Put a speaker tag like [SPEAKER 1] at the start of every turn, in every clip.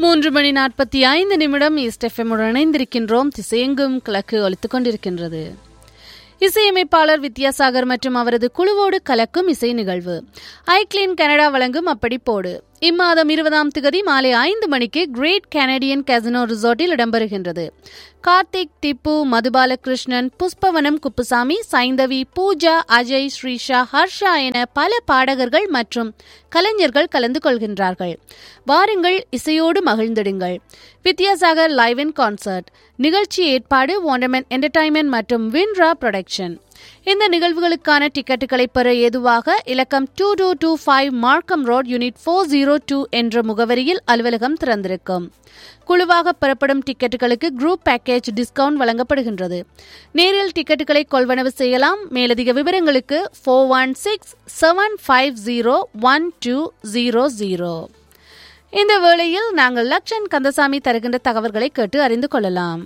[SPEAKER 1] மூன்று மணி நாற்பத்தி ஐந்து நிமிடம் ஈஸ்ட் எஃப்எம்முடன் இணைந்திருக்கின்றோம் திசையெங்கும் கிழக்கு ஒலித்துக் கொண்டிருக்கின்றது இசையமைப்பாளர் வித்யாசாகர் மற்றும் அவரது குழுவோடு கலக்கும் இசை நிகழ்வு ஐக்ளீன் கனடா வழங்கும் அப்படி போடு இம்மாதம் இருபதாம் திகதி மாலை ஐந்து மணிக்கு கிரேட் கனடியன் கசினோ ரிசார்ட்டில் இடம்பெறுகின்றது கார்த்திக் திப்பு மதுபாலகிருஷ்ணன் புஷ்பவனம் குப்புசாமி சைந்தவி பூஜா அஜய் ஸ்ரீஷா ஹர்ஷா என பல பாடகர்கள் மற்றும் கலைஞர்கள் கலந்து கொள்கின்றார்கள் வாருங்கள் இசையோடு மகிழ்ந்திடுங்கள் வித்யாசாகர் லைவ் இன் கான்சர்ட் நிகழ்ச்சி ஏற்பாடு வாண்டர்மேன் என்டர்டைன்மெண்ட் மற்றும் வின்ரா ப்ரொடக்ஷன் இந்த நிகழ்வுகளுக்கான டிக்கெட்டுகளை பெற ஏதுவாக இலக்கம் two two two five Markham road unit four zero two என்ற முகவரியில் அலுவலகம் திறந்திருக்கும் குழுவாக பெறப்படும் டிக்கெட்டுகளுக்கு குரூப் பேக்கேஜ் டிஸ்கவுண்ட் வழங்கப்படுகின்றது நேரில் டிக்கெட்டுகளை கொள்வனவு செய்யலாம் மேலதிக விவரங்களுக்கு four one six seven five zero one two zero zero இந்த வேளையில் நாங்கள் லக்ஷன் கந்தசாமி தருகின்ற தகவல்களை கேட்டு அறிந்து கொள்ளலாம்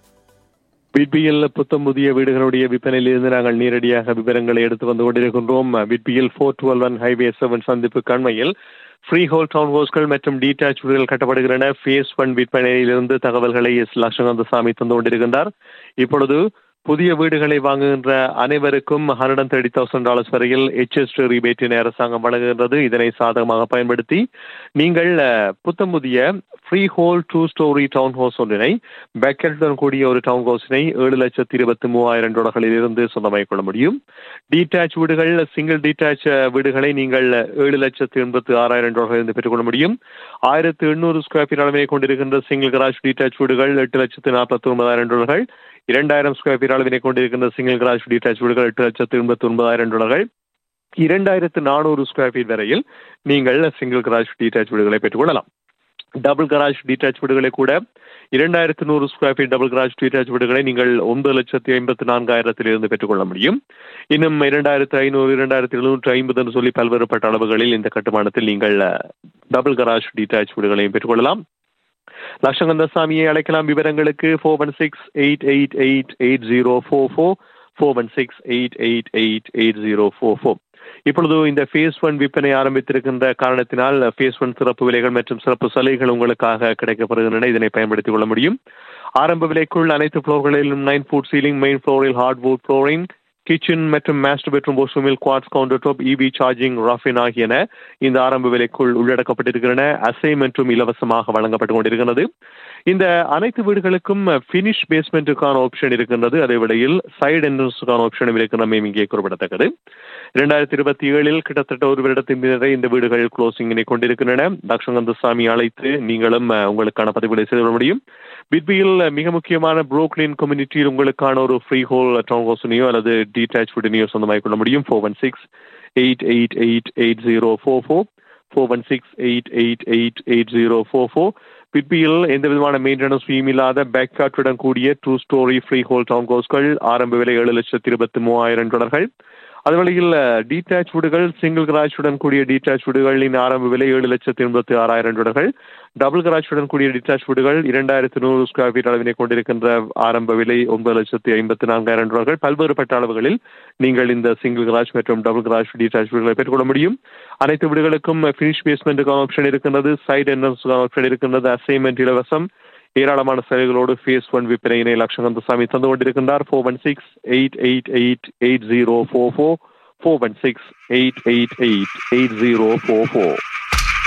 [SPEAKER 2] விட்பியில் புத்தம் புதிய வீடுகளுடைய விற்பனையிலிருந்து நாங்கள் நேரடியாக விவரங்களை எடுத்து வந்து கொண்டிருக்கின்றோம் விட்பியில் four twelve one highway seven சந்திப்பு கண்மையில் ஃப்ரீ ஹோல் டவுன் ஹவுஸ்கள் மற்றும் டீடாச் வீடுகள் கட்டப்படுகின்றன ஃபேஸ் ஒன் விற்பனையிலிருந்து தகவல்களை எஸ் லட்சகந்தசாமி தந்து கொண்டிருக்கின்றார் இப்பொழுது புதிய வீடுகளை வாங்குகின்ற அனைவருக்கும் ஹண்ட்ரட் தேர்ட்டி தௌசண்ட் டாலர்ஸ் வரையில் ஹெச்எஸ் ரிபேட்டினை அரசாங்கம் வழங்குகின்றது இதனை சாதகமாக பயன்படுத்தி நீங்கள் புத்தம் புதிய free hold two storey town house ஒன்றினை பேக்கெட்டுடன் கூடிய ஒரு டவுன் ஹவுஸினை ஏழு லட்சத்தி இருபத்தி மூவாயிரம் டாலர்களில் இருந்து சொந்தமாகிக் கொள்ள முடியும் டீடாச் வீடுகள் சிங்கிள் டீடாச் வீடுகளை நீங்கள் ஏழு லட்சத்தி எண்பத்தி ஆறாயிரம் டாலர்களில் இருந்து பெற்றுக்கொள்ள முடியும் ஆயிரத்து எண்ணூறு ஸ்கொயர் ஃபீட் அளவினை கொண்டிருக்கின்ற சிங்கிள் கராஜ் டீடாச் வீடுகள் எட்டு லட்சத்து நாற்பத்தி ஒன்பதாயிரம் டாலர்கள் இரண்டாயிரம் ஸ்கொயர் ஃபீட் அளவினை கொண்டிருக்கின்ற சிங்கிள் கிராஷ் டீடாச் வீடுகள் எட்டு லட்சத்து எண்பத்தி ஒன்பதாயிரம் டாலர்கள் இரண்டாயிரத்து நானூறு ஸ்கொயர் ஃபீட் வரையில் நீங்கள் சிங்கிள் கிராஷ் டீடாச் வீடுகளை பெற்றுக்கொள்ளலாம் டபுள் கராஜ் டீடாச் வீடுகளை கூட இரண்டாயிரத்து நூறு square feet double garage detached வீடுகளை நீங்கள் ஒன்பது லட்சத்தி ஐம்பத்தி நான்காயிரத்தில் இருந்து பெற்றுக்கொள்ள முடியும் இன்னும் இரண்டாயிரத்து ஐநூறு இரண்டாயிரத்தி எழுநூற்று ஐம்பது என்று சொல்லி பல்வேறுபட்ட அளவுகளில் இந்த கட்டுமானத்தில் நீங்கள் டபுள் கராஜ் டீடாச் வீடுகளையும் பெற்றுக்கொள்ளலாம் லட்சங்கந்தசாமியை அழைக்கலாம் விவரங்களுக்கு four one six eight eight eight eight zero four four four one six eight eight eight eight zero four four இப்பொழுது இந்த ஃபேஸ் ஒன் விற்பனை ஆரம்பித்திருக்கின்ற காரணத்தினால் ஃபேஸ் ஒன் சிறப்பு விலைகள் மற்றும் சிறப்பு சலுகைகள் உங்களுக்காக கிடைக்கப்படுகின்றன இதனை பயன்படுத்திக் கொள்ள முடியும் ஆரம்ப விலைக்குள் அனைத்து ஃப்ளோர்களிலும் நைன் ஃபுட் சீலிங் மெயின் ஃப்ளோரில் ஹார்ட்வுட் ஃப்ளோரிங் கிச்சன் மற்றும் மாஸ்டர் பெட்ரூம் வாஷ்ரூமில் quartz counter top EV charging rough in ஆகியன இந்த ஆரம்ப விலைக்குள் உள்ளடக்கப்பட்டிருக்கின்றன அசை மற்றும் இலவசமாக வழங்கப்பட்டு கொண்டிருக்கிறது இந்த அனைத்து வீடுகளுக்கும் ஃபினிஷ் பேஸ்மெண்ட்டுக்கான ஆப்ஷன் இருக்கின்றது அதே விடையில் சைடு என்ட்ரன்ஸுக்கான ஆப்ஷனும் இருக்கிறமே இங்கே குறிப்பிடத்தக்கது இரண்டாயிரத்தி இருபத்தி ஏழில் கிட்டத்தட்ட ஒரு வருடத்தின் பின்னரே இந்த வீடுகள் க்ளோசிங்கினை கொண்டிருக்கின்றன லட்சங்கந்தசாமி அழைத்து நீங்களும் உங்களுக்கான பதிவுகளை செய்து கொள்ள முடியும் பிட்பியில் மிக முக்கியமான புரோக்லின் கம்யூனிட்டியில் உங்களுக்கான ஒரு ஃப்ரீ ஹோல் டவுன் ஹவுஸனையோ அல்லது டீடாச் வீடினையோ சொந்தமாகிக் கொள்ள முடியும் four one six eight eight eight eight zero four four four one six eight eight eight eight zero four four பிட்பியில் எந்த விதமான மெயின்டெனன்ஸ் ஃபீம் இல்லாத பேக்யாட்டுடன் கூடிய two storey free hold town ஹவுஸ்கள் ஆரம்ப விலை ஏழு லட்சத்தி இருபத்தி மூவாயிரம் டாலர்கள் அது வழியில் டீடாச் வீடுகள் சிங்கிள் கராஜுடன் கூடிய டீடாச் வீடுகளின் ஆரம்ப விலை ஏழு லட்சத்தி எண்பத்தி ஆறாயிரம் டாலர்கள் டபுள் கராஜுடன் கூடிய டிட்டாச் வீடுகள் இரண்டாயிரத்தி நூறு ஸ்கொயர் ஃபீட் அளவினை கொண்டிருக்கின்ற ஆரம்ப விலை ஒன்பது லட்சத்தி ஐம்பத்தி நான்காயிரம் டாலர்கள் பல்வேறுபட்ட அளவுகளில் நீங்கள் இந்த சிங்கிள் கராஜ் மற்றும் டபுள் கராஜ் டிட்டாச் வீடுகளை பெற்றுக்கொள்ள முடியும் அனைத்து வீடுகளுக்கும் ஃபினிஷ் பேஸ்மெண்ட்டுக்கான ஆப்ஷன் இருக்கின்றது சைடு என்ட்ரன்ஸுக்கான ஆப்ஷன் இருக்கின்றது அசைன்மெண்ட் இலவசம் ஏராளமான செயல்களோடு ஃபேஸ் ஒன் விற்பனையினை லட்சகந்தசாமி தந்து கொண்டிருக்கின்றார் four one six eight eight eight eight zero four four four one six eight eight eight eight zero four four